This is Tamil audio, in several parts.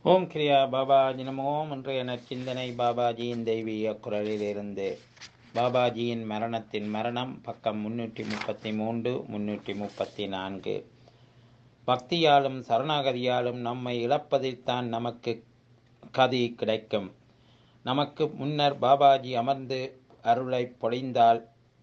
ஓம் கிரியா பாபாஜி நமோ இன்றைய நற்சிந்தனை பாபாஜியின் தெய்வீக குரலிலிருந்து பாபாஜியின் மரணத்தின் மரணம் பக்கம் முன்னூற்றி முப்பத்தி மூன்று முன்னூற்றி முப்பத்தி நான்கு பக்தியாலும் சரணாகதியாலும் நம்மை இழப்பதில்தான் நமக்கு கதி கிடைக்கும் நமக்கு முன்னர் பாபாஜி அமர்ந்து அருளை பொழிந்தால்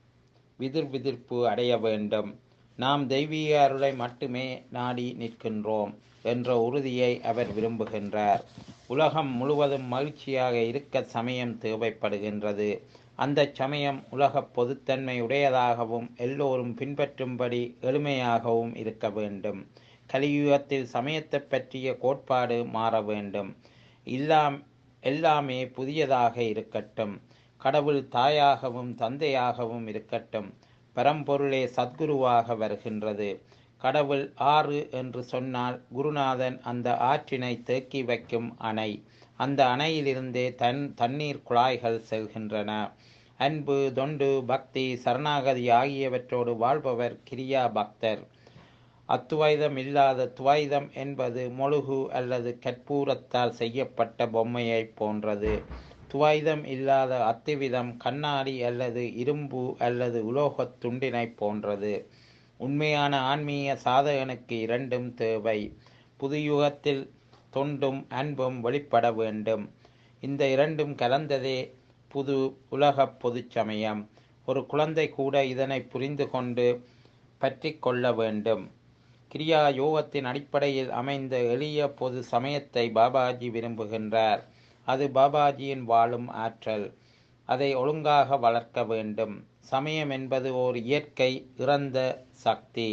விதிர் விதிர்ப்பு அடைய வேண்டும் நாம் தெய்வீக அருளை மட்டுமே நாடி நிற்கின்றோம் என்ற உறுதியை அவர் விரும்புகின்றார் உலகம் முழுவதும் மகிழ்ச்சியாக இருக்க சமயம் தேவைப்படுகின்றது அந்த சமயம் உலக பொதுத்தன்மை உடையதாகவும் எல்லோரும் பின்பற்றும்படி எளிமையாகவும் இருக்க வேண்டும் கலியுகத்தில் சமயத்தை பற்றிய கோட்பாடு மாற வேண்டும் இல்லாம் எல்லாமே புதியதாக இருக்கட்டும் கடவுள் தாயாகவும் தந்தையாகவும் இருக்கட்டும் பரம்பொருளே சத்குருவாக வருகின்றது கடவுள் ஆறு என்று சொன்னால் குருநாதன் அந்த ஆற்றினை தேக்கி வைக்கும் அணை அந்த அணையிலிருந்தே தன் தண்ணீர் குழாய்கள் செல்கின்றன அன்பு தொண்டு பக்தி சரணாகதி ஆகியவற்றோடு வாழ்பவர் கிரியா பக்தர் அத்துவைதம் இல்லாத துவைதம் என்பது மொழுகு அல்லது கற்பூரத்தால் செய்யப்பட்ட பொம்மையை போன்றது துவைதம் இல்லாத அத்துவிதம் கண்ணாடி அல்லது இரும்பு அல்லது உலோகத் துண்டினை போன்றது உண்மையான ஆன்மீக சாதகனுக்கு இரண்டும் தேவை புதுயுகத்தில் தொண்டும் அன்பும் வெளிப்பட வேண்டும் இந்த இரண்டும் கலந்ததே புது உலக பொது சமயம் ஒரு குழந்தை கூட இதனை புரிந்து கொண்டு பற்றி கொள்ள வேண்டும் கிரியா யோகத்தின் அடிப்படையில் அமைந்த எளிய பொது சமயத்தை பாபாஜி விரும்புகின்றார் அது பாபாஜியின் வாழும் ஆற்றல் அதை ஒழுங்காக வளர்க்க வேண்டும் சமயம் என்பது ஓர் இயற்கை இறந்த சக்தி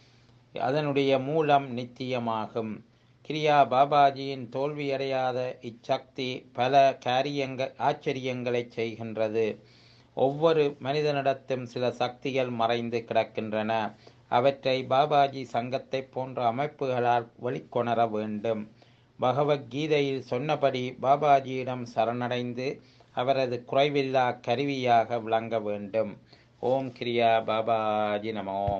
அதனுடைய மூலம் நித்தியமாகும் கிரியா பாபாஜியின் தோல்வியடையாத இச்சக்தி பல காரியங்கள் ஆச்சரியங்களை செய்கின்றது ஒவ்வொரு மனிதனிடத்தும் சில சக்திகள் மறைந்து கிடக்கின்றன அவற்றை பாபாஜி சங்கத்தை போன்ற அமைப்புகளால் வெளிக்கொணர வேண்டும் பகவத்கீதையில் சொன்னபடி பாபாஜியிடம் சரணடைந்து அவரது குறைவில்லா கருவியாக விளங்க வேண்டும் ஓம் கிரியா பாபாஜி நமோ